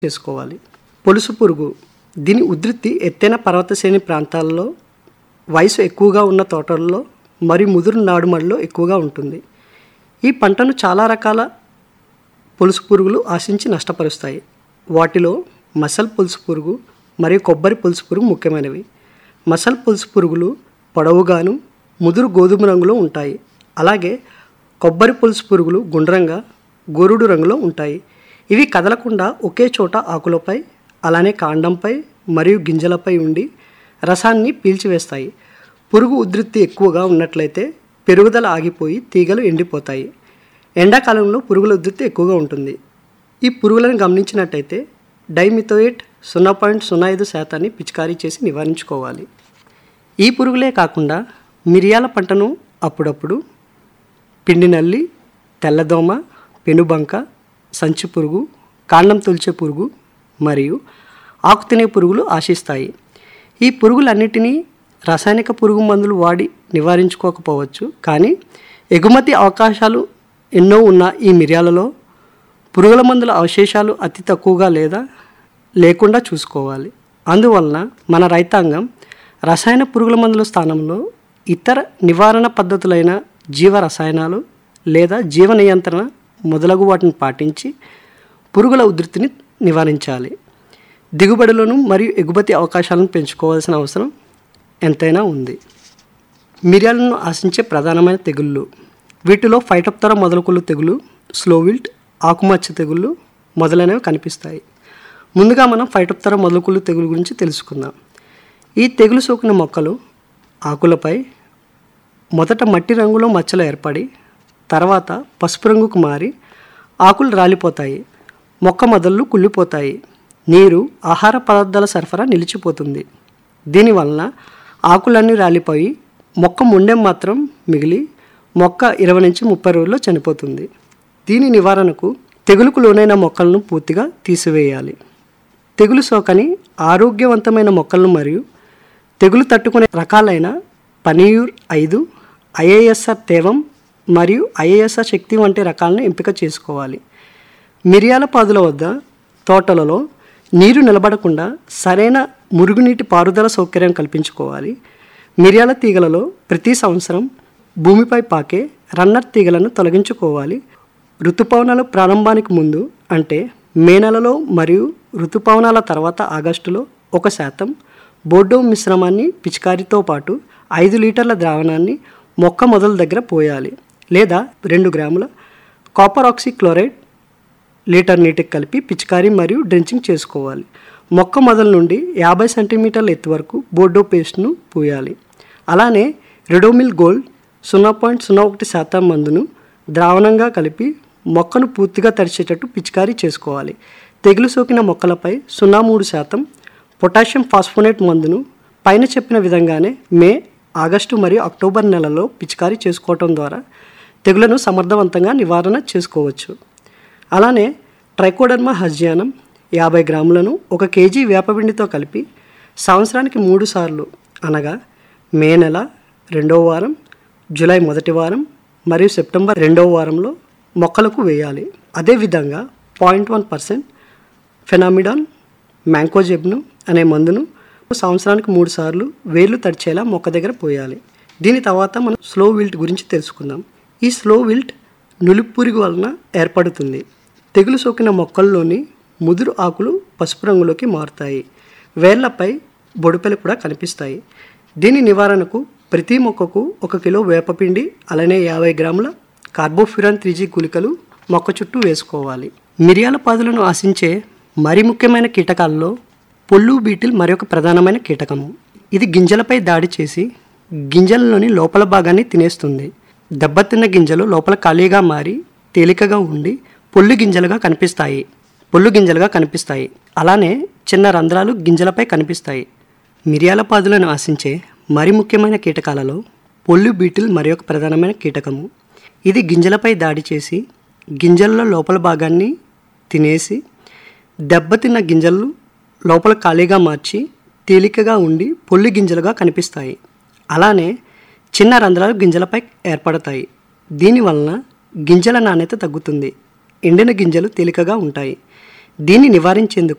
చేసుకోవాలి పొలుసు పురుగు దీని ఉధృతి ఎత్తైన పర్వత శ్రేణి ప్రాంతాల్లో వయసు ఎక్కువగా ఉన్న తోటల్లో మరియు ముదురు నాడుమడిలో ఎక్కువగా ఉంటుంది ఈ పంటను చాలా రకాల పులుసు పురుగులు ఆశించి నష్టపరుస్తాయి వాటిలో మసల్ పులుసు పురుగు మరియు కొబ్బరి పులుసు పురుగు ముఖ్యమైనవి మసల్ పులుసు పురుగులు పొడవుగాను ముదురు గోధుమ రంగులో ఉంటాయి అలాగే కొబ్బరి పులుసు పురుగులు గుండ్రంగా గోరుడు రంగులో ఉంటాయి ఇవి కదలకుండా ఒకే చోట ఆకులపై అలానే కాండంపై మరియు గింజలపై ఉండి రసాన్ని పీల్చివేస్తాయి పురుగు ఉధృతి ఎక్కువగా ఉన్నట్లయితే పెరుగుదల ఆగిపోయి తీగలు ఎండిపోతాయి ఎండాకాలంలో పురుగుల ఉధృతి ఎక్కువగా ఉంటుంది ఈ పురుగులను గమనించినట్టయితే డైమిథోయేట్ సున్నా పాయింట్ సున్నా ఐదు శాతాన్ని పిచికారీ చేసి నివారించుకోవాలి ఈ పురుగులే కాకుండా మిరియాల పంటను అప్పుడప్పుడు పిండి నల్లి తెల్లదోమ పెనుబంక సంచి పురుగు కాండం తొలిచే పురుగు మరియు ఆకు తినే పురుగులు ఆశిస్తాయి ఈ పురుగులన్నిటినీ రసాయనిక పురుగు మందులు వాడి నివారించుకోకపోవచ్చు కానీ ఎగుమతి అవకాశాలు ఎన్నో ఉన్న ఈ మిరియాలలో పురుగుల మందుల అవశేషాలు అతి తక్కువగా లేదా లేకుండా చూసుకోవాలి అందువలన మన రైతాంగం రసాయన పురుగుల మందుల స్థానంలో ఇతర నివారణ పద్ధతులైన జీవ రసాయనాలు లేదా జీవ నియంత్రణ మొదలగు వాటిని పాటించి పురుగుల ఉధృతిని నివారించాలి దిగుబడులను మరియు ఎగుమతి అవకాశాలను పెంచుకోవాల్సిన అవసరం ఎంతైనా ఉంది మిరియాలను ఆశించే ప్రధానమైన తెగుళ్ళు వీటిలో ఫైటోప్తర మొదలకులు తెగులు స్లోవిల్ట్ ఆకుమచ్చ తెగుళ్ళు మొదలైనవి కనిపిస్తాయి ముందుగా మనం ఫైటోప్తర మొదలకులు తెగులు గురించి తెలుసుకుందాం ఈ తెగులు సోకిన మొక్కలు ఆకులపై మొదట మట్టి రంగులో మచ్చలు ఏర్పడి తర్వాత పసుపు రంగుకు మారి ఆకులు రాలిపోతాయి మొక్క మొదళ్ళు కుళ్ళిపోతాయి నీరు ఆహార పదార్థాల సరఫరా నిలిచిపోతుంది దీనివలన ఆకులన్నీ రాలిపోయి మొక్క ముండెం మాత్రం మిగిలి మొక్క ఇరవై నుంచి ముప్పై రోజుల్లో చనిపోతుంది దీని నివారణకు తెగులుకు లోనైన మొక్కలను పూర్తిగా తీసివేయాలి తెగులు సోకని ఆరోగ్యవంతమైన మొక్కలను మరియు తెగులు తట్టుకునే రకాలైన పనీయూర్ ఐదు ఐఏఎస్ఆర్ తేవం మరియు ఐఏఎస్ఆర్ శక్తి వంటి రకాలను ఎంపిక చేసుకోవాలి మిరియాల పాదుల వద్ద తోటలలో నీరు నిలబడకుండా సరైన మురుగునీటి పారుదల సౌకర్యం కల్పించుకోవాలి మిరియాల తీగలలో ప్రతి సంవత్సరం భూమిపై పాకే రన్నర్ తీగలను తొలగించుకోవాలి ఋతుపవనాల ప్రారంభానికి ముందు అంటే మే నెలలో మరియు ఋతుపవనాల తర్వాత ఆగస్టులో ఒక శాతం బోర్డో మిశ్రమాన్ని పిచికారితో పాటు ఐదు లీటర్ల ద్రావణాన్ని మొక్క మొదల దగ్గర పోయాలి లేదా రెండు గ్రాముల కాపర్ ఆక్సీ క్లోరైడ్ లీటర్ నీటికి కలిపి పిచికారీ మరియు డ్రెంచింగ్ చేసుకోవాలి మొక్క మొదల నుండి యాభై సెంటీమీటర్ల ఎత్తు వరకు బోర్డో పేస్ట్ను పూయాలి అలానే రెడోమిల్ గోల్డ్ సున్నా పాయింట్ సున్నా ఒకటి శాతం మందును ద్రావణంగా కలిపి మొక్కను పూర్తిగా తడిచేటట్టు పిచికారీ చేసుకోవాలి తెగులు సోకిన మొక్కలపై సున్నా మూడు శాతం పొటాషియం ఫాస్ఫోనేట్ మందును పైన చెప్పిన విధంగానే మే ఆగస్టు మరియు అక్టోబర్ నెలలో పిచికారీ చేసుకోవటం ద్వారా తెగులను సమర్థవంతంగా నివారణ చేసుకోవచ్చు అలానే ట్రైకోడర్మా హజ్యానం యాభై గ్రాములను ఒక కేజీ వేపపిండితో కలిపి సంవత్సరానికి మూడు సార్లు అనగా మే నెల రెండవ వారం జూలై మొదటి వారం మరియు సెప్టెంబర్ రెండవ వారంలో మొక్కలకు వేయాలి అదేవిధంగా పాయింట్ వన్ పర్సెంట్ ఫెనామిడాన్ మ్యాంకోజెబ్ను అనే మందును సంవత్సరానికి మూడు సార్లు వేర్లు తడిచేలా మొక్క దగ్గర పోయాలి దీని తర్వాత మనం స్లో విల్ట్ గురించి తెలుసుకుందాం ఈ స్లో విల్ట్ నులిపురుగు వలన ఏర్పడుతుంది తెగులు సోకిన మొక్కల్లోని ముదురు ఆకులు పసుపు రంగులోకి మారుతాయి వేర్లపై బొడుపెలు కూడా కనిపిస్తాయి దీని నివారణకు ప్రతి మొక్కకు ఒక కిలో వేపపిండి అలానే యాభై గ్రాముల కార్బోఫ్యూరాన్ త్రీ జీ గుళికలు మొక్క చుట్టూ వేసుకోవాలి మిరియాల పాదులను ఆశించే మరి ముఖ్యమైన కీటకాల్లో పొల్లు బీటిల్ మరొక ప్రధానమైన కీటకము ఇది గింజలపై దాడి చేసి గింజలలోని లోపల భాగాన్ని తినేస్తుంది దెబ్బతిన్న గింజలు లోపల ఖాళీగా మారి తేలికగా ఉండి పొల్లు గింజలుగా కనిపిస్తాయి పొల్లు గింజలుగా కనిపిస్తాయి అలానే చిన్న రంధ్రాలు గింజలపై కనిపిస్తాయి మిరియాల పాదులను ఆశించే మరి ముఖ్యమైన కీటకాలలో పొల్లు బీటిల్ మరి ఒక ప్రధానమైన కీటకము ఇది గింజలపై దాడి చేసి గింజల్లో లోపల భాగాన్ని తినేసి దెబ్బతిన్న గింజలు లోపల ఖాళీగా మార్చి తేలికగా ఉండి పొల్లి గింజలుగా కనిపిస్తాయి అలానే చిన్న రంధ్రాలు గింజలపై ఏర్పడతాయి దీనివలన గింజల నాణ్యత తగ్గుతుంది ఎండిన గింజలు తేలికగా ఉంటాయి దీన్ని నివారించేందుకు